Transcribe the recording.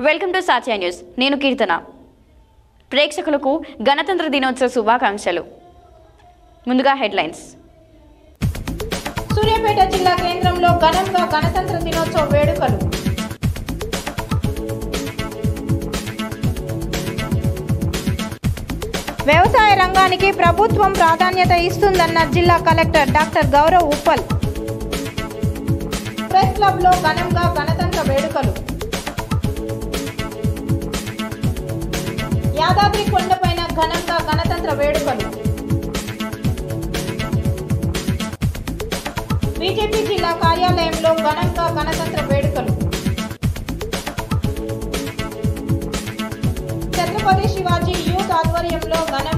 welcome to సాచా news నేను కీర్తన ప్రేక్షకులకు గణతంత్ర దినోత్సవ శుభాకాంక్షలు ముందుగా హెడ్లైన్స్ సూర్యాపేట జిల్లా కేంద్రంలో ఘనంగా గణతంత్ర దినోత్సవ వేడుకలు వ్యవసాయ రంగానికి ప్రభుత్వం ప్రాధాన్యత ఇస్తుందన్న జిల్లా collector doctor Gaurav Uppal press club లో ఘనంగా గణతంత్ర వేడుకలు యాదాద్రి కొండపైన ఘనంగా గణతంత్ర వేడుకలు బీజేపీ జిల్లా కార్యాలయంలో ఘనంగా గణతంత్ర వేడుకలు ఛత్రపతి శివాజీ యూత్ ఆధ్వర్యంలో ఘన